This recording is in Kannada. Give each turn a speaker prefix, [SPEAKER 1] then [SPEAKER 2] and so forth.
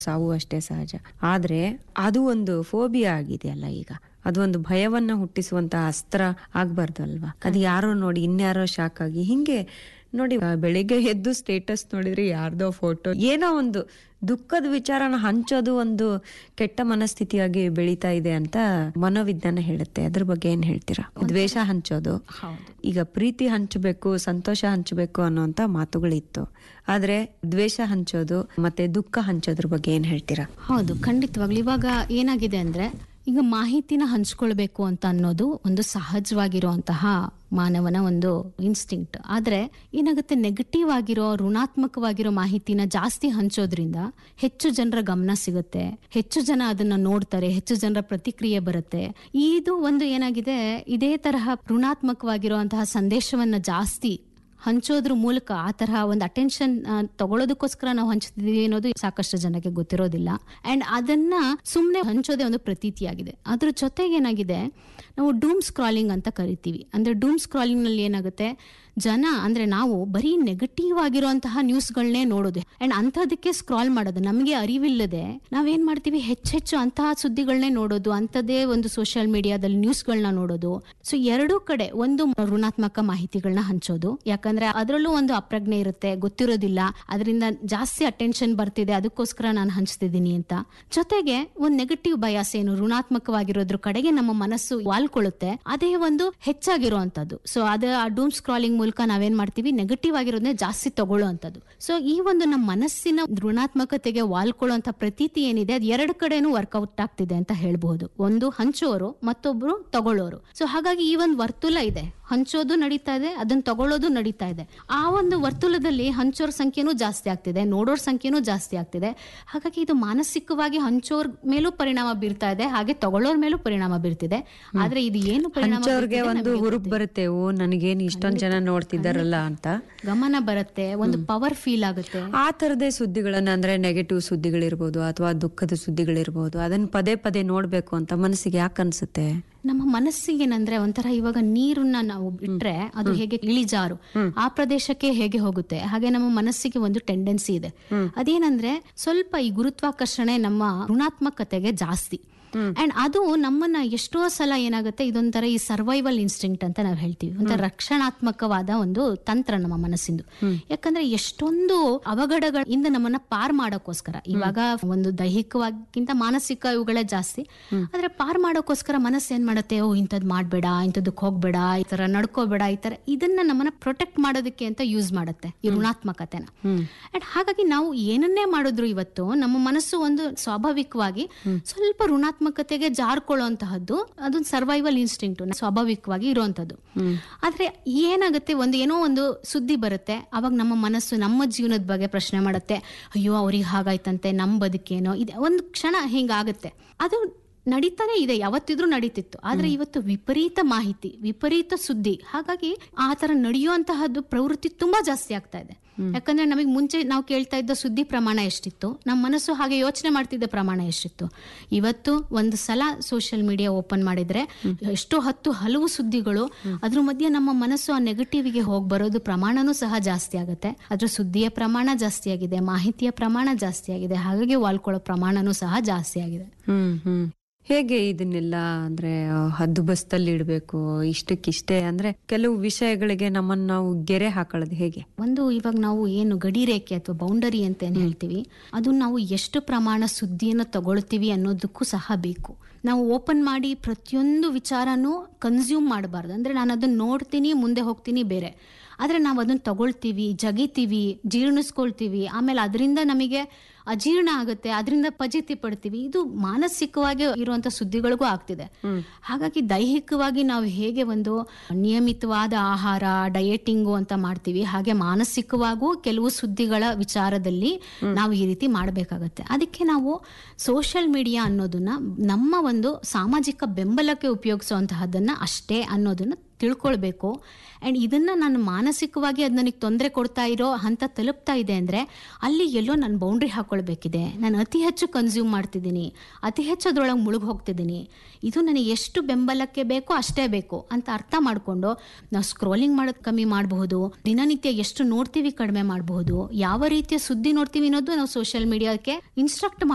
[SPEAKER 1] ಸಾವು ಅಷ್ಟೇ ಸಹಜ ಆದ್ರೆ ಅದು ಒಂದು ಫೋಬಿಯಾ ಆಗಿದೆಯಲ್ಲ ಈಗ ಅದು ಒಂದು ಭಯವನ್ನ ಹುಟ್ಟಿಸುವಂತ ಅಸ್ತ್ರ ಆಗ್ಬಾರ್ದಲ್ವಾ ಅದು ಯಾರೋ ನೋಡಿ ಇನ್ಯಾರೋ ಶಾಕ್ ಆಗಿ ಹಿಂಗೆ ನೋಡಿ ಆ, ಬೆಳಿಗ್ಗೆ ಎದ್ದು ಸ್ಟೇಟಸ್ ನೋಡಿದ್ರೆ ಯಾರ್ದೋ ಫೋಟೋ ಏನೋ ಒಂದು ದುಃಖದ ವಿಚಾರನ ಹಂಚೋದು ಒಂದು ಕೆಟ್ಟ ಮನಸ್ಥಿತಿಯಾಗಿ ಬೆಳೀತಾ ಇದೆ ಅಂತ ಮನೋವಿಜ್ಞಾನ ಹೇಳುತ್ತೆ ಅದ್ರ ಬಗ್ಗೆ ಏನ್ ಹೇಳ್ತೀರಾ ದ್ವೇಷ ಹಂಚೋದು
[SPEAKER 2] ಹೌದು
[SPEAKER 1] ಈಗ ಪ್ರೀತಿ ಹಂಚಬೇಕು ಸಂತೋಷ ಹಂಚಬೇಕು ಅನ್ನೋಂತ ಮಾತುಗಳಿತ್ತು ಆದ್ರೆ ದ್ವೇಷ ಹಂಚೋದು ಮತ್ತೆ ದುಃಖ ಹಂಚೋದ್ರ ಬಗ್ಗೆ ಏನ್ ಹೇಳ್ತೀರಾ
[SPEAKER 2] ಹೌದು ಖಂಡಿತವಾಗ್ಲು ಇವಾಗ ಏನಾಗಿದೆ ಅಂದ್ರೆ ಈಗ ಮಾಹಿತಿನ ಹಂಚ್ಕೊಳ್ಬೇಕು ಅಂತ ಅನ್ನೋದು ಒಂದು ಸಹಜವಾಗಿರುವಂತಹ ಮಾನವನ ಒಂದು ಇನ್ಸ್ಟಿಂಕ್ಟ್ ಆದ್ರೆ ಏನಾಗುತ್ತೆ ನೆಗೆಟಿವ್ ಆಗಿರೋ ಋಣಾತ್ಮಕವಾಗಿರೋ ಮಾಹಿತಿನ ಜಾಸ್ತಿ ಹಂಚೋದ್ರಿಂದ ಹೆಚ್ಚು ಜನರ ಗಮನ ಸಿಗುತ್ತೆ ಹೆಚ್ಚು ಜನ ಅದನ್ನ ನೋಡ್ತಾರೆ ಹೆಚ್ಚು ಜನರ ಪ್ರತಿಕ್ರಿಯೆ ಬರುತ್ತೆ ಇದು ಒಂದು ಏನಾಗಿದೆ ಇದೇ ತರಹ ಋಣಾತ್ಮಕವಾಗಿರುವಂತಹ ಸಂದೇಶವನ್ನ ಜಾಸ್ತಿ ಹಂಚೋದ್ರ ಮೂಲಕ ಆ ತರಹ ಒಂದು ಅಟೆನ್ಷನ್ ತಗೊಳ್ಳೋದಕ್ಕೋಸ್ಕರ ನಾವು ಹಂಚ್ತಿದೀವಿ ಅನ್ನೋದು ಸಾಕಷ್ಟು ಜನಕ್ಕೆ ಗೊತ್ತಿರೋದಿಲ್ಲ ಅಂಡ್ ಅದನ್ನ ಸುಮ್ಮನೆ ಹಂಚೋದೇ ಒಂದು ಪ್ರತೀತಿಯಾಗಿದೆ ಅದ್ರ ಜೊತೆಗೆ ಏನಾಗಿದೆ ನಾವು ಡೂಮ್ ಸ್ಕ್ರಾಲಿಂಗ್ ಅಂತ ಕರಿತೀವಿ ಅಂದ್ರೆ ಡೂಮ್ ಸ್ಕ್ರಾಲಿಂಗ್ ನಲ್ಲಿ ಏನಾಗುತ್ತೆ ಜನ ಅಂದ್ರೆ ನಾವು ಬರೀ ನೆಗೆಟಿವ್ ಆಗಿರುವಂತಹ ನ್ಯೂಸ್ಗಳನ್ನೇ ನೋಡೋದು ಅಂಡ್ ಅಂಥದಕ್ಕೆ ಸ್ಕ್ರಾಲ್ ಮಾಡೋದು ನಮಗೆ ಅರಿವಿಲ್ಲದೆ ನಾವೇನ್ ಮಾಡ್ತೀವಿ ಹೆಚ್ಚೆಚ್ಚು ಅಂತಹ ಸುದ್ದಿಗಳನ್ನೇ ನೋಡೋದು ಅಂಥದ್ದೇ ಒಂದು ಸೋಷಿಯಲ್ ಮೀಡಿಯಾದಲ್ಲಿ ನ್ಯೂಸ್ಗಳನ್ನ ನೋಡೋದು ಸೊ ಎರಡೂ ಕಡೆ ಒಂದು ಋಣಾತ್ಮಕ ಮಾಹಿತಿಗಳನ್ನ ಹಂಚೋದು ಯಾಕಂದ್ರೆ ಅದರಲ್ಲೂ ಒಂದು ಅಪ್ರಜ್ಞೆ ಇರುತ್ತೆ ಗೊತ್ತಿರೋದಿಲ್ಲ ಅದರಿಂದ ಜಾಸ್ತಿ ಅಟೆನ್ಷನ್ ಬರ್ತಿದೆ ಅದಕ್ಕೋಸ್ಕರ ನಾನು ಹಂಚ್ತಿದ್ದೀನಿ ಅಂತ ಜೊತೆಗೆ ಒಂದು ನೆಗೆಟಿವ್ ಬಯಾಸ್ ಏನು ಋಣಾತ್ಮಕವಾಗಿರೋದ್ರ ಕಡೆಗೆ ನಮ್ಮ ಮನಸ್ಸು ವಾಲ್ಕೊಳ್ಳುತ್ತೆ ಅದೇ ಒಂದು ಹೆಚ್ಚಾಗಿರುವಂತದ್ದು ಸೊ ಅದ ಆ ಡೂಮ್ ಸ್ಕ್ರಾಲಿಂಗ್ ಮೂಲಕ ನಾವೇನ್ ಮಾಡ್ತೀವಿ ನೆಗೆಟಿವ್ ಆಗಿರೋದನ್ನೇ ಜಾಸ್ತಿ ತಗೊಳ್ಳುವಂಥದ್ದು ಸೊ ಈ ಒಂದು ನಮ್ಮ ಮನಸ್ಸಿನ ಋಣಾತ್ಮಕತೆಗೆ ವಾಲ್ಕೊಳ್ಳುವಂತ ಪ್ರತೀತಿ ಏನಿದೆ ಅದು ಎರಡು ಕಡೆನೂ ವರ್ಕೌಟ್ ಆಗ್ತಿದೆ ಅಂತ ಹೇಳ್ಬಹುದು ಒಂದು ಹಂಚೋರು ಮತ್ತೊಬ್ರು ತಗೊಳ್ಳೋರು ಸೊ ಹಾಗಾಗಿ ಈ ಒಂದು ವರ್ತುಲ ಇದೆ ಹಂಚೋದು ನಡೀತಾ ಇದೆ ಅದನ್ನ ತಗೊಳ್ಳೋದು ನಡೀತಾ ಇದೆ ಆ ಒಂದು ವರ್ತುಲದಲ್ಲಿ ಹಂಚೋರ್ ಸಂಖ್ಯೆನೂ ಜಾಸ್ತಿ ಆಗ್ತಿದೆ ನೋಡೋರ್ ಸಂಖ್ಯೆನೂ ಜಾಸ್ತಿ ಆಗ್ತಿದೆ ಹಾಗಾಗಿ ಇದು ಮಾನಸಿಕವಾಗಿ ಹಂಚೋರ್ ಮೇಲೂ ಪರಿಣಾಮ ಬೀರ್ತಾ ಇದೆ ಹಾಗೆ ತಗೊಳ್ಳೋರ್ ಮೇಲೂ ಪರಿಣಾಮ ಬೀರ್ತಿದೆ ಆದ್ರೆ ಇದು ಏನು ಪರಿಣಾಮ
[SPEAKER 1] ಹಂಚೋರ್ಗೆ
[SPEAKER 2] ಬೀರ್ತಿದೆ
[SPEAKER 1] ಒಂದು
[SPEAKER 2] ನಮ್ಗೆ
[SPEAKER 1] ಹುರುಪ್ ಬರುತ್ತೆ ಓ ನನಗೇನು ಇಷ್ಟೊಂದ್ ಜನ ನೋಡ್ತಿದ್ದಾರಲ್ಲ ಅಂತ
[SPEAKER 2] ಗಮನ ಬರುತ್ತೆ ಒಂದು ಪವರ್ ಫೀಲ್ ಆಗುತ್ತೆ
[SPEAKER 1] ಆ ತರದೇ ಸುದ್ದಿಗಳನ್ನ ಅಂದ್ರೆ ನೆಗೆಟಿವ್ ಸುದ್ದಿಗಳಿರ್ಬೋದು ಅಥವಾ ದುಃಖದ ಸುದ್ದಿಗಳಿರ್ಬೋದು ಅದನ್ನ ಪದೇ ಪದೇ ನೋಡ್ಬೇಕು ಅಂತ ಮನಸ್ಸಿಗೆ ಯಾಕೆ ಅನ್ಸುತ್ತೆ
[SPEAKER 2] ನಮ್ಮ ಮನಸ್ಸಿಗೆ ಏನಂದ್ರೆ ಒಂಥರ ಇವಾಗ ನೀರನ್ನ ನಾವು ಬಿಟ್ರೆ ಅದು ಹೇಗೆ ಇಳಿಜಾರು ಆ ಪ್ರದೇಶಕ್ಕೆ ಹೇಗೆ ಹೋಗುತ್ತೆ ಹಾಗೆ ನಮ್ಮ ಮನಸ್ಸಿಗೆ ಒಂದು ಟೆಂಡೆನ್ಸಿ ಇದೆ ಅದೇನಂದ್ರೆ ಸ್ವಲ್ಪ ಈ ಗುರುತ್ವಾಕರ್ಷಣೆ ನಮ್ಮ ಋಣಾತ್ಮಕತೆಗೆ ಜಾಸ್ತಿ ಅಂಡ್ ಅದು ನಮ್ಮನ್ನ ಎಷ್ಟೋ ಸಲ ಏನಾಗುತ್ತೆ ಇದೊಂಥರ ಈ ಸರ್ವೈವಲ್ ಇನ್ಸ್ಟಿಂಕ್ಟ್ ಅಂತ ನಾವು ಹೇಳ್ತೀವಿ ಒಂಥರ ರಕ್ಷಣಾತ್ಮಕವಾದ ಒಂದು ತಂತ್ರ ನಮ್ಮ ಮನಸ್ಸಿಂದು ಯಾಕಂದ್ರೆ ಎಷ್ಟೊಂದು ಅವಘಡಗಳಿಂದ ನಮ್ಮನ್ನ ಪಾರ್ ಮಾಡೋಕ್ಕೋಸ್ಕರ ಇವಾಗ ಒಂದು ದೈಹಿಕವಾಗಿಂತ ಮಾನಸಿಕ ಇವುಗಳೇ ಜಾಸ್ತಿ ಆದ್ರೆ ಪಾರ್ ಮಾಡೋಕ್ಕೋಸ್ಕರ ಮನಸ್ಸು ಏನ್ ಮಾಡುತ್ತೆ ಓ ಇಂಥದ್ ಮಾಡ್ಬೇಡ ಇಂಥದಕ್ಕೆ ಹೋಗ್ಬೇಡ ಈ ತರ ನಡ್ಕೋಬೇಡ ಈ ತರ ಇದನ್ನ ನಮ್ಮನ್ನ ಪ್ರೊಟೆಕ್ಟ್ ಮಾಡೋದಕ್ಕೆ ಅಂತ ಯೂಸ್ ಮಾಡುತ್ತೆ ಈ ಋಣಾತ್ಮಕತೆನ ಅಂಡ್ ಹಾಗಾಗಿ ನಾವು ಏನನ್ನೇ ಮಾಡಿದ್ರು ಇವತ್ತು ನಮ್ಮ ಮನಸ್ಸು ಒಂದು ಸ್ವಾಭಾವಿಕವಾಗಿ ಸ್ವಲ್ಪ ಋಣಾತ್ಮಕತೆಗೆ ಜಾರ್ಕೊಳ್ಳುವಂತಹದ್ದು ಅದೊಂದು ಸರ್ವೈವಲ್ ಇನ್ಸ್ಟಿಂಕ್ಟ್ ಸ್ವಾಭಾವಿಕವಾಗಿ ಇರುವಂತದ್ದು ಆದ್ರೆ ಏನಾಗುತ್ತೆ ಒಂದು ಏನೋ ಒಂದು ಸುದ್ದಿ ಬರುತ್ತೆ ಅವಾಗ ನಮ್ಮ ಮನಸ್ಸು ನಮ್ಮ ಜೀವನದ ಬಗ್ಗೆ ಪ್ರಶ್ನೆ ಮಾಡುತ್ತೆ ಅಯ್ಯೋ ಅವ್ರಿಗೆ ಹಾಗಾಯ್ತಂತೆ ನಮ್ಮ ಬದುಕೇನೋ ಇದೆ ಒಂದು ಕ್ಷಣ ಹಿಂಗಾಗುತ್ತೆ ಅದು ನಡೀತಾನೆ ಇದೆ ಯಾವತ್ತಿದ್ರೂ ನಡೀತಿತ್ತು ಆದ್ರೆ ಇವತ್ತು ವಿಪರೀತ ಮಾಹಿತಿ ವಿಪರೀತ ಸುದ್ದಿ ಹಾಗಾಗಿ ಆ ತರ ನಡೆಯುವಂತಹದ್ದು ಪ್ರವೃತ್ತಿ ತುಂಬಾ ಜಾಸ್ತಿ ಆಗ್ತಾ ಇದೆ ಯಾಕಂದ್ರೆ ನಮಗೆ ಮುಂಚೆ ನಾವು ಕೇಳ್ತಾ ಇದ್ದ ಸುದ್ದಿ ಪ್ರಮಾಣ ಎಷ್ಟಿತ್ತು ನಮ್ಮ ಮನಸ್ಸು ಹಾಗೆ ಯೋಚನೆ ಮಾಡ್ತಿದ್ದ ಪ್ರಮಾಣ ಎಷ್ಟಿತ್ತು ಇವತ್ತು ಒಂದು ಸಲ ಸೋಷಿಯಲ್ ಮೀಡಿಯಾ ಓಪನ್ ಮಾಡಿದ್ರೆ ಎಷ್ಟೋ ಹತ್ತು ಹಲವು ಸುದ್ದಿಗಳು ಅದ್ರ ಮಧ್ಯೆ ನಮ್ಮ ಮನಸ್ಸು ಆ ನೆಗೆಟಿವ್ಗೆ ಹೋಗಿ ಬರೋದು ಪ್ರಮಾಣನೂ ಸಹ ಜಾಸ್ತಿ ಆಗುತ್ತೆ ಅದ್ರ ಸುದ್ದಿಯ ಪ್ರಮಾಣ ಜಾಸ್ತಿ ಆಗಿದೆ ಮಾಹಿತಿಯ ಪ್ರಮಾಣ ಜಾಸ್ತಿ ಆಗಿದೆ ಹಾಗಾಗಿ ವಾಲ್ಕೊಳ್ಳೋ ಪ್ರಮಾಣನೂ ಸಹ ಜಾಸ್ತಿ ಆಗಿದೆ
[SPEAKER 1] ಹ್ಮ್ ಹ್ಮ್ ಹೇಗೆ ಇದನ್ನೆಲ್ಲ ಅಂದ್ರೆ ಆ, ಹದ್ದು ಬಸ್ತಲ್ಲಿ ಇಡ್ಬೇಕು ಇಷ್ಟಕ್ಕಿಷ್ಟೇ ಅಂದ್ರೆ ಕೆಲವು ವಿಷಯಗಳಿಗೆ ನಮ್ಮನ್ನ ನಾವು ಗೆರೆ ಹಾಕೊಳ್ಳೋದು ಹೇಗೆ
[SPEAKER 2] ಒಂದು ಇವಾಗ ನಾವು ಏನು ಗಡಿ ರೇಖೆ ಅಥವಾ ಬೌಂಡರಿ ಅಂತ ಏನ್ ಹೇಳ್ತೀವಿ ಅದು ನಾವು ಎಷ್ಟು ಪ್ರಮಾಣ ಸುದ್ದಿಯನ್ನು ತಗೊಳ್ತೀವಿ ಅನ್ನೋದಕ್ಕೂ ಸಹ ಬೇಕು ನಾವು ಓಪನ್ ಮಾಡಿ ಪ್ರತಿಯೊಂದು ವಿಚಾರನೂ ಕನ್ಸ್ಯೂಮ್ ಮಾಡಬಾರ್ದು ಅಂದ್ರೆ ನಾನು ಅದನ್ನ ನೋಡ್ತೀನಿ ಮುಂದೆ ಹೋಗ್ತೀನಿ ಬೇರೆ ಆದ್ರೆ ನಾವು ಅದನ್ನ ತಗೊಳ್ತೀವಿ ಜಗಿತೀವಿ ಜೀರ್ಣಿಸ್ಕೊಳ್ತೀವಿ ಆಮೇಲೆ ಅದರಿಂದ ನಮಗೆ ಅಜೀರ್ಣ ಆಗುತ್ತೆ ಅದರಿಂದ ಫಜಿತಿ ಪಡ್ತೀವಿ ಇದು ಮಾನಸಿಕವಾಗಿ ಇರುವಂತ ಸುದ್ದಿಗಳಿಗೂ ಆಗ್ತಿದೆ ಹಾಗಾಗಿ ದೈಹಿಕವಾಗಿ ನಾವು ಹೇಗೆ ಒಂದು ನಿಯಮಿತವಾದ ಆಹಾರ ಡಯಟಿಂಗು ಅಂತ ಮಾಡ್ತೀವಿ ಹಾಗೆ ಮಾನಸಿಕವಾಗೂ ಕೆಲವು ಸುದ್ದಿಗಳ ವಿಚಾರದಲ್ಲಿ ನಾವು ಈ ರೀತಿ ಮಾಡಬೇಕಾಗತ್ತೆ ಅದಕ್ಕೆ ನಾವು ಸೋಷಿಯಲ್ ಮೀಡಿಯಾ ಅನ್ನೋದನ್ನ ನಮ್ಮ ಒಂದು ಸಾಮಾಜಿಕ ಬೆಂಬಲಕ್ಕೆ ಉಪಯೋಗಿಸುವಂತಹದ್ದನ್ನ ಅಷ್ಟೇ ಅನ್ನೋದನ್ನ ತಿಳ್ಕೊಳ್ಬೇಕು ಅಂಡ್ ಇದನ್ನ ನಾನು ಮಾನಸಿಕವಾಗಿ ಅದು ನನಗೆ ತೊಂದರೆ ಕೊಡ್ತಾ ಇರೋ ಹಂತ ತಲುಪ್ತಾ ಇದೆ ಅಂದ್ರೆ ಅಲ್ಲಿ ಎಲ್ಲೋ ನಾನು ಬೌಂಡ್ರಿ ಹಾಕೊಳ್ಬೇಕಿದೆ ನಾನು ಅತಿ ಹೆಚ್ಚು ಕನ್ಸ್ಯೂಮ್ ಮಾಡ್ತಿದ್ದೀನಿ ಅತಿ ಹೆಚ್ಚು ಅದ್ರೊಳಗೆ ಮುಳುಗ್ ಹೋಗ್ತಿದ್ದೀನಿ ಇದು ನನಗೆ ಎಷ್ಟು ಬೆಂಬಲಕ್ಕೆ ಬೇಕೋ ಅಷ್ಟೇ ಬೇಕು ಅಂತ ಅರ್ಥ ಮಾಡ್ಕೊಂಡು ನಾವು ಸ್ಕ್ರೋಲಿಂಗ್ ಮಾಡೋದು ಕಮ್ಮಿ ಮಾಡಬಹುದು ದಿನನಿತ್ಯ ಎಷ್ಟು ನೋಡ್ತೀವಿ ಕಡಿಮೆ ಮಾಡಬಹುದು ಯಾವ ರೀತಿಯ ಸುದ್ದಿ ನೋಡ್ತೀವಿ ಅನ್ನೋದು ನಾವು ಸೋಷಿಯಲ್ ಮೀಡಿಯಾಕ್ಕೆ ಇನ್ಸ್ಟ್ರಕ್ಟ್